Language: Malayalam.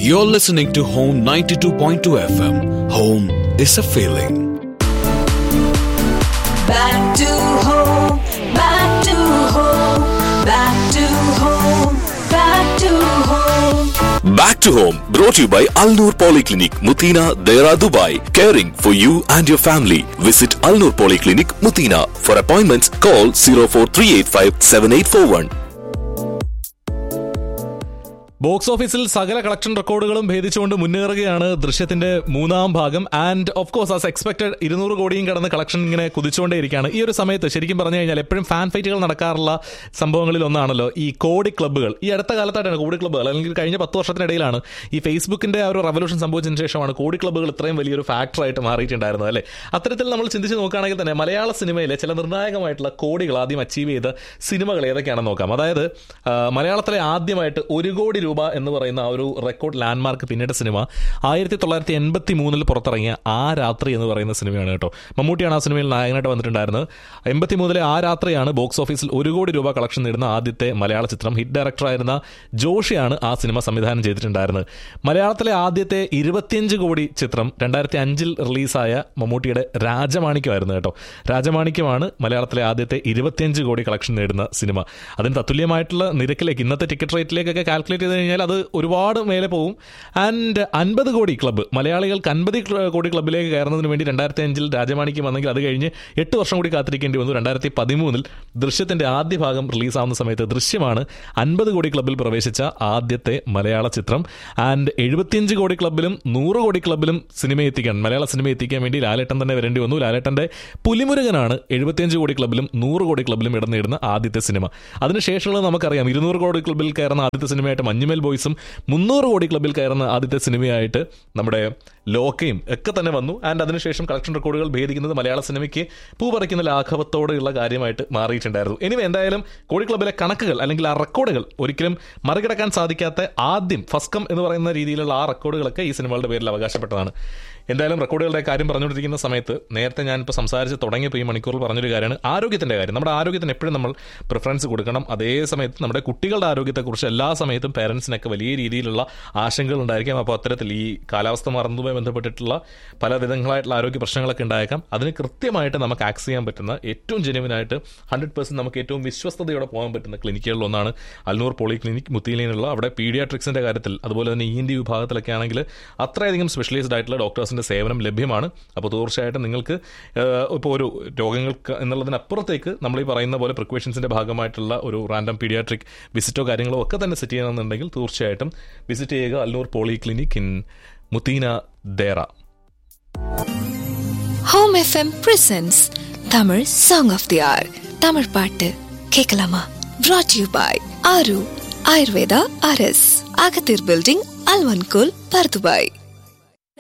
You're listening to Home 92.2 FM. Home is a feeling. Back to home, back to home, back to home, back to home. Back to home brought to you by Alnur Polyclinic, Mutina, Dera, Dubai. Caring for you and your family. Visit Alnur Polyclinic, Mutina. For appointments, call 04385 7841. Box ഓഫീസിൽ സകല കളക്ഷൻ റെക്കോർഡുകളും ഭേദിച്ചുകൊണ്ട് മുന്നേറുകയാണ് ദൃശ്യത്തിന്റെ മൂന്നാം ഭാഗം and of course as expected ഇരുന്നൂറ് കോടിയും കടന്ന് കളക്ഷൻ ഇങ്ങനെ കുതിച്ചുകൊണ്ടേയിരിക്കുകയാണ് ഈ ഒരു സമയത്ത് ശരിക്കും പറഞ്ഞു കഴിഞ്ഞാൽ എപ്പോഴും ഫാൻ ഫൈറ്റുകൾ നടക്കാറുള്ള സംഭവങ്ങളിൽ ഒന്നാണല്ലോ ഈ കോടി ക്ലബ്ബുകൾ ഈ അടുത്ത കാലത്തായിട്ടാണ് കോടി ക്ലബ്ബുകൾ അല്ലെങ്കിൽ കഴിഞ്ഞ പത്ത് വർഷത്തിനിടയിലാണ് ഈ ഫേസ്ബുക്കിന്റെ ആ ഒരു റവല്യൂഷൻ സംഭവിച്ചതിന് ശേഷമാണ് കോടി ക്ലബ്ബുകൾ ഇത്രയും വലിയൊരു ഫാക്ടറായിട്ട് മാറിയിട്ടുണ്ടായിരുന്നത് അല്ലേ അത്തരത്തിൽ നമ്മൾ ചിന്തിച്ച് നോക്കുകയാണെങ്കിൽ തന്നെ മലയാള സിനിമയിലെ ചില നിർണായകമായിട്ടുള്ള കോടികൾ ആദ്യം അച്ചീവ് ചെയ്ത സിനിമകൾ ഏതൊക്കെയാണെന്ന് നോക്കാം അതായത് ആ, മലയാളത്തിലെ ആദ്യമായിട്ട് ഒരു കോടി രൂപ എന്ന് പറയുന്ന ആ ഒരു റെക്കോർഡ് ലാൻഡ്മാർക്ക് പിന്നിട്ട സിനിമ ആയിരത്തി തൊള്ളായിരത്തി എൺപത്തി മൂന്നിൽ പുറത്തിറങ്ങിയ ആ രാത്രി എന്ന് പറയുന്ന സിനിമയാണ് കേട്ടോ മമ്മൂട്ടിയാണ് ആ സിനിമയിൽ നായകനായിട്ട് വന്നിട്ടുണ്ടായിരുന്നത് എൺപത്തി മൂന്നിലെ ആ രാത്രിയാണ് ബോക്സ് ഓഫീസിൽ ഒരു കോടി രൂപ കളക്ഷൻ നേടുന്ന ആദ്യത്തെ മലയാള ചിത്രം ഹിറ്റ് ഡയറക്ടറായിരുന്ന ജോഷിയാണ് ആ സിനിമ സംവിധാനം ചെയ്തിട്ടുണ്ടായിരുന്നത് മലയാളത്തിലെ ആദ്യത്തെ ഇരുപത്തിയഞ്ച് കോടി ചിത്രം രണ്ടായിരത്തി അഞ്ചിൽ റിലീസായ മമ്മൂട്ടിയുടെ രാജമാണിക്യമായിരുന്നു കേട്ടോ രാജമാണിക്യമാണ് മലയാളത്തിലെ ആദ്യത്തെ ഇരുപത്തിയഞ്ച് കോടി കളക്ഷൻ നേടുന്ന സിനിമ അതിന് തത്തുല്യമായിട്ടുള്ള നിരക്കിലേക്ക് ഇന്നത്തെ ടിക്കറ്റ് റേറ്റിലേക്കൊക്കെ കാൽക്കുലേറ്റ് ചെയ്ത് കഴിഞ്ഞാൽ അത് ഒരുപാട് മേലെ പോകും ആൻഡ് അൻപത് കോടി ക്ലബ്ബ് മലയാളികൾക്ക് അൻപത് കോടി ക്ലബ്ബിലേക്ക് കയറുന്നതിന് വേണ്ടി രണ്ടായിരത്തി അഞ്ചിൽ രാജമാണിക്യം വന്നെങ്കിൽ അത് കഴിഞ്ഞ് എട്ട് വർഷം കൂടി കാത്തിരിക്കേണ്ടി വന്നു രണ്ടായിരത്തി പതിമൂന്നിൽ ദൃശ്യത്തിന്റെ ആദ്യ ഭാഗം റിലീസാവുന്ന സമയത്ത് ദൃശ്യമാണ് അൻപത് കോടി ക്ലബ്ബിൽ പ്രവേശിച്ച ആദ്യത്തെ മലയാള ചിത്രം ആൻഡ് എഴുപത്തിയഞ്ച് കോടി ക്ലബ്ബിലും നൂറ് കോടി ക്ലബ്ബിലും സിനിമ എത്തിക്കാൻ മലയാള സിനിമ എത്തിക്കാൻ വേണ്ടി ലാലേട്ടൻ തന്നെ വരേണ്ടി വന്നു ലാലേട്ടന്റെ പുലിമുരുകനാണ് എഴുപത്തിയഞ്ച് കോടി ക്ലബ്ബിലും നൂറ് കോടി ക്ലബ്ബിലും ഇടം നേടുന്ന ആദ്യത്തെ സിനിമ അതിനുശേഷമുള്ളത് നമുക്കറിയാം ഇരുന്നൂറ് കോടി ക്ലബ്ബിൽ കയറുന്ന ആദ്യത്തെ സിനിമയായിട്ട് മഞ്ഞുമേൽ ബോയ്സും മുന്നൂറ് കോടി ക്ലബ്ബിൽ കയറുന്ന ആദ്യത്തെ സിനിമയായിട്ട് നമ്മുടെ ലോക്കയും ഒക്കെ തന്നെ വന്നു ആൻഡ് അതിനുശേഷം കളക്ഷൻ റെക്കോർഡുകൾ ഭേദിക്കുന്നത് മലയാള സിനിമയ്ക്ക് പൂ പറിക്കുന്ന ലാഘവത്തോടെയുള്ള കാര്യമായിട്ട് മാറിയിട്ടുണ്ടായിരുന്നു ഇനി എന്തായാലും കോടി ക്ലബ്ബിലെ കണക്കുകൾ അല്ലെങ്കിൽ ആ റെക്കോർഡുകൾ ഒരിക്കലും മറികടക്കാൻ സാധിക്കാത്ത ആദ്യം ഫസ്കം എന്ന് പറയുന്ന രീതിയിലുള്ള ആ റെക്കോർഡുകളൊക്കെ ഈ സിനിമകളുടെ പേരിൽ അവകാശപ്പെട്ടതാണ് എന്തായാലും റെക്കോർഡുകളുടെ കാര്യം പറഞ്ഞുകൊണ്ടിരിക്കുന്ന സമയത്ത് നേരത്തെ ഞാനിപ്പോൾ സംസാരിച്ച് തുടങ്ങിയപ്പോൾ ഈ മണിക്കൂറിൽ പറഞ്ഞൊരു കാര്യമാണ് ആരോഗ്യത്തിൻ്റെ കാര്യം നമ്മുടെ ആരോഗ്യത്തിന് എപ്പോഴും നമ്മൾ പ്രിഫറൻസ് കൊടുക്കണം അതേ സമയത്ത് നമ്മുടെ കുട്ടികളുടെ ആരോഗ്യത്തെക്കുറിച്ച് എല്ലാ സമയത്തും പേരൻസിനൊക്കെ വലിയ രീതിയിലുള്ള ആശങ്കകൾ ഉണ്ടായിരിക്കാം അപ്പോൾ അത്തരത്തിൽ ഈ കാലാവസ്ഥ മാറുന്നതുമായി ബന്ധപ്പെട്ടിട്ടുള്ള പല വിധങ്ങളായിട്ടുള്ള ആരോഗ്യ പ്രശ്നങ്ങളൊക്കെ ഉണ്ടായേക്കാം അതിന് കൃത്യമായിട്ട് നമുക്ക് ആക്സ് ചെയ്യാൻ പറ്റുന്ന ഏറ്റവും ജെനുവിനായിട്ട് ഹൺഡ്രഡ് പെർസെൻറ്റ് നമുക്ക് ഏറ്റവും വിശ്വസ്തയോടെ പോകാൻ പറ്റുന്ന ക്ലിനിക്കുകളിൽ ഒന്നാണ് അൽനൂർ പോളി ക്ലിനിക് മുത്തിയിലുള്ള അവിടെ പീഡിയാട്രിക്സിൻ്റെ കാര്യത്തിൽ അതുപോലെ തന്നെ ഇ എൻ ഡി വിഭാഗത്തിലൊക്കെ ആണെങ്കിൽ അത്രയധികം സ്പെഷ്യലൈസ്ഡ് ആയിട്ടുള്ള ഡോക്ടേഴ്സിൻ്റെ സേവനം ലഭ്യമാണ് അപ്പോൾ തീർച്ചയായിട്ടും നിങ്ങൾക്ക് ഇപ്പോൾ ഒരു രോഗങ്ങൾക്ക് എന്നുള്ളതിനപ്പുറത്തേക്ക് നമ്മൾ ഈ പറയുന്ന പോലെ പ്രിക്വേഷൻസിൻ്റെ ഭാഗമായിട്ടുള്ള ഒരു റാൻഡം പീഡിയാട്രിക് വിസിറ്റോ കാര്യങ്ങളോ ഒക്കെ തന്നെ സെറ്റ് ചെയ്യണമെന്നുണ്ടെങ്കിൽ തീർച്ചയായിട്ടും വിസിറ്റ് ചെയ്യുക Alloor poly clinic in Muteena Deira home F M presents Tamil song of the hour Tamil பாட்டு கேட்கலாமா brought யூ பாய் ஆரு ஆயுர்வேதா அரஸ் அகத்தீர் பில்டிங் அல்வன்கோல் பர்துபாய்